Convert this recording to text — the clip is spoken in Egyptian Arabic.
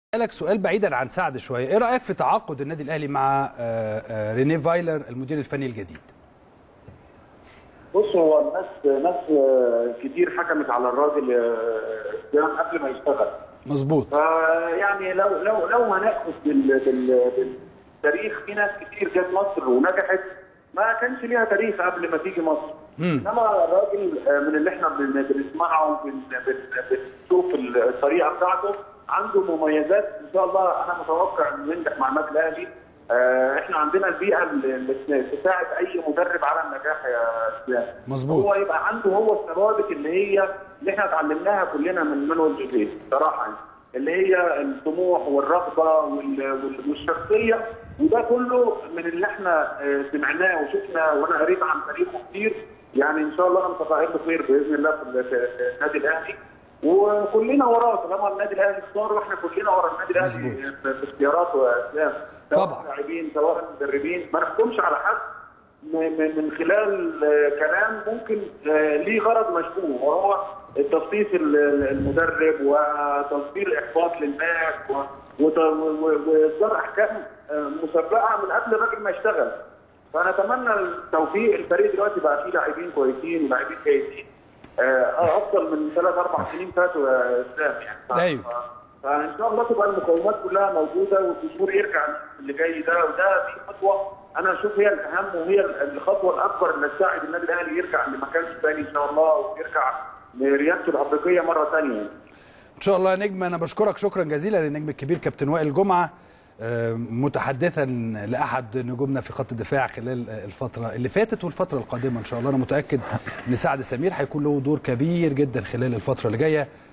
اسالك سؤال بعيدا عن سعد شويه ايه رايك في تعاقد النادي الاهلي مع آه، آه، رينيه فايلر المدير الفني الجديد بص هو الناس ناس كتير حكمت على الراجل اسلام قبل ما يشتغل مظبوط فيعني لو لو لو هناخد بال- بال- بالتاريخ في ناس كتير جت مصر ونجحت ما كانش ليها تاريخ قبل ما تيجي مصر انما الراجل من اللي احنا بن- بنسمعه وبن- بن- بنشوف الطريقه بتاعته عنده مميزات ان شاء الله انا متوقع انه ينجح مع النادي الاهلي آه، احنا عندنا البيئه اللي اللي تساعد اي مدرب على النجاح يا اسلام مظبوط. هو يبقى عنده هو الثوابت اللي هي اللي احنا اتعلمناها كلنا من مانويل جوزيه بصراحه يعني. اللي هي الطموح والرغبه وال- وال- والشخصيه وده كله من اللي احنا آه، سمعناه وشفنا وانا قريت عن تاريخه كتير يعني ان شاء الله انا متفائل بخير باذن الله في ال- في في النادي الاهلي وكلنا وراه طالما النادي الاهلي اختار واحنا كلنا ورا النادي الاهلي مظبوط. في في اختياراته يا اسلام سواء طبعا. لاعبين سواء مدربين ما نحكمش على حد م- م- من خلال آه، كلام ممكن آه، ليه غرض مشبوه وهو التصفيف ال- ال- المدرب وتصدير احباط للناس و- وت- و- و- واصدار احكام آه، مسبقه من قبل الراجل ما يشتغل فنتمنى التوفيق الفريق دلوقتي بقى فيه لاعبين كويسين ولاعبين جيدين آه، افضل من ثلاث اربع سنين فاتوا يا اسلام يعني ف- أيوة. ف- فان شاء الله تبقى المقومات كلها موجوده والجمهور يرجع اللي جاي ده وده دي خطوه انا اشوف هي الاهم وهي الخطوه الاكبر اللي تساعد النادي الاهلي يرجع لمكانه ثاني ان شاء الله ويرجع لريادته الافريقيه مره ثانيه ان شاء الله يا نجم انا بشكرك شكرا جزيلا للنجم الكبير كابتن وائل جمعه آه، متحدثا لاحد نجومنا في خط الدفاع خلال آه، الفتره اللي فاتت والفتره القادمه ان شاء الله انا متاكد ان سعد سمير هيكون له دور كبير جدا خلال الفتره اللي جايه